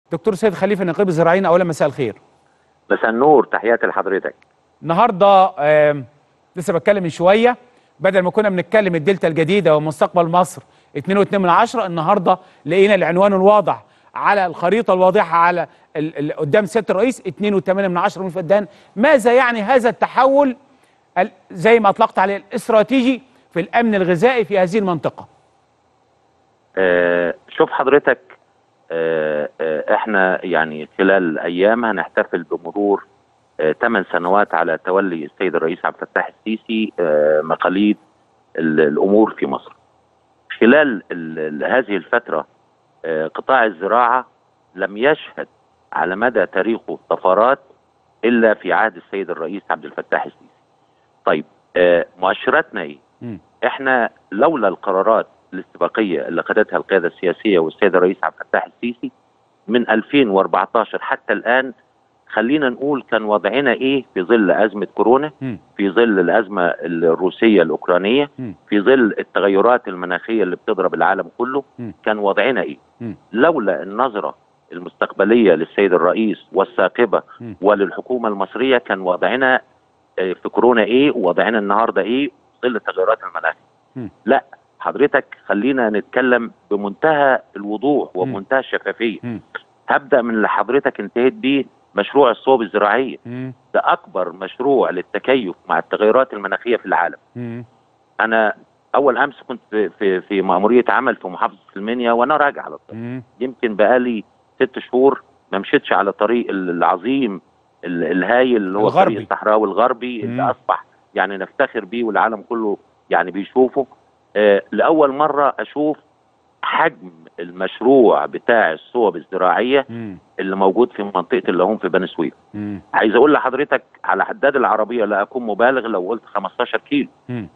دكتور سيد خليفه نقيب الزراعيين اولا مساء الخير مساء النور تحياتي لحضرتك النهارده آم، لسه بتكلم من شويه بدل ما كنا بنتكلم الدلتا الجديده ومستقبل مصر 2.2 من عشرة النهارده لقينا العنوان الواضح على الخريطه الواضحه على ال ال قدام سياده الرئيس 2.8 من عشرة من فدان ماذا يعني هذا التحول ال- زي ما اطلقت عليه الاستراتيجي في الامن الغذائي في هذه المنطقه آه شوف حضرتك آه آه احنا يعني خلال ايام هنحتفل بمرور 8 سنوات على تولي السيد الرئيس عبد الفتاح السيسي آه مقاليد ال- الامور في مصر. خلال ال- ال- هذه الفتره آه قطاع الزراعه لم يشهد على مدى تاريخه طفرات الا في عهد السيد الرئيس عبد الفتاح السيسي. طيب آه مؤشراتنا ايه؟ مم. احنا لولا القرارات الاستباقيه اللي خدتها القياده السياسيه والسيد الرئيس عبد الفتاح السيسي من 2014 حتى الان خلينا نقول كان وضعنا ايه في ظل ازمه كورونا مم. في ظل الازمه الروسيه الاوكرانيه مم. في ظل التغيرات المناخيه اللي بتضرب العالم كله مم. كان وضعنا ايه مم. لولا النظره المستقبليه للسيد الرئيس والثاقبه مم. وللحكومه المصريه كان وضعنا آه، في كورونا ايه ووضعنا النهارده ايه في ظل التغيرات المناخيه مم. لا حضرتك خلينا نتكلم بمنتهى الوضوح وبمنتهى الشفافيه مم. هبدا من اللي حضرتك انتهيت بيه مشروع الصوب الزراعيه مم. ده اكبر مشروع للتكيف مع التغيرات المناخيه في العالم مم. انا اول امس كنت في في, في ماموريه عمل في محافظه المنيا وانا راجع على الطريق مم. يمكن بقالي ست شهور ما مشيتش على الطريق العظيم ال- الهايل اللي هو الغربي. الطريق الصحراوي الغربي مم. اللي اصبح يعني نفتخر بيه والعالم كله يعني بيشوفه آه لاول مره اشوف حجم المشروع بتاع الصوب الزراعيه مم. اللي موجود في منطقه اللهون في بني سويف مم. عايز اقول لحضرتك على حداد العربيه لا اكون مبالغ لو قلت 15 كيلو مم.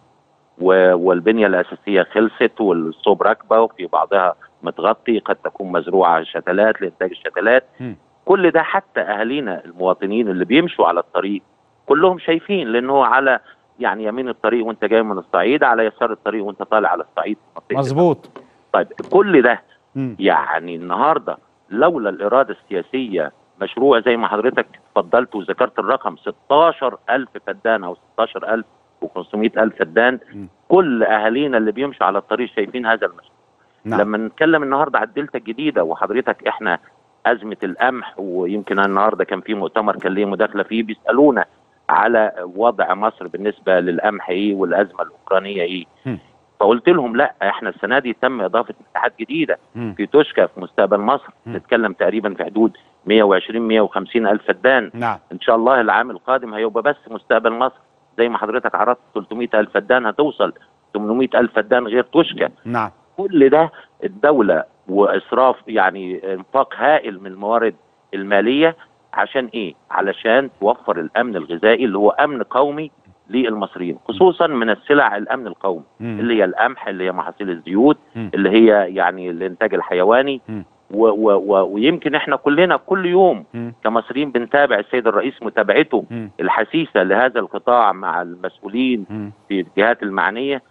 و- والبنيه الاساسيه خلصت والصوب راكبه وفي بعضها متغطي قد تكون مزروعه شتلات لانتاج الشتلات مم. كل ده حتى اهالينا المواطنين اللي بيمشوا على الطريق كلهم شايفين لانه على يعني يمين الطريق وانت جاي من الصعيد على يسار الطريق وانت طالع على الصعيد في منطقة مظبوط طيب كل ده مم. يعني النهارده لولا الاراده السياسيه مشروع زي ما حضرتك اتفضلت وذكرت الرقم 16000 فدان او 16500 فدان مم. كل اهالينا اللي بيمشوا على الطريق شايفين هذا المشروع نعم لما نتكلم النهارده على الدلتا الجديده وحضرتك احنا ازمه القمح ويمكن أنا النهارده كان في مؤتمر كان ليه مداخله فيه بيسالونا على وضع مصر بالنسبه للقمح ايه والازمه الاوكرانيه ايه مم. فقلت لهم لا احنا السنه دي تم اضافه مساحات جديده مم. في توشكا في مستقبل مصر مم. نتكلم تقريبا في حدود 120 150 الف فدان نعم ان شاء الله العام القادم هيبقى بس مستقبل مصر زي ما حضرتك عرضت 300 الف فدان هتوصل 800 الف فدان غير توشكا نعم كل ده الدولة وإسراف يعني إنفاق هائل من الموارد المالية عشان إيه؟ علشان توفر الأمن الغذائي اللي هو أمن قومي للمصريين خصوصا من السلع الأمن القومي مم. اللي هي القمح اللي هي محاصيل الزيوت مم. اللي هي يعني الإنتاج الحيواني مم. و و و ويمكن احنا كلنا كل يوم مم. كمصريين بنتابع السيد الرئيس متابعته مم. الحثيثة لهذا القطاع مع المسؤولين مم. في الجهات المعنيه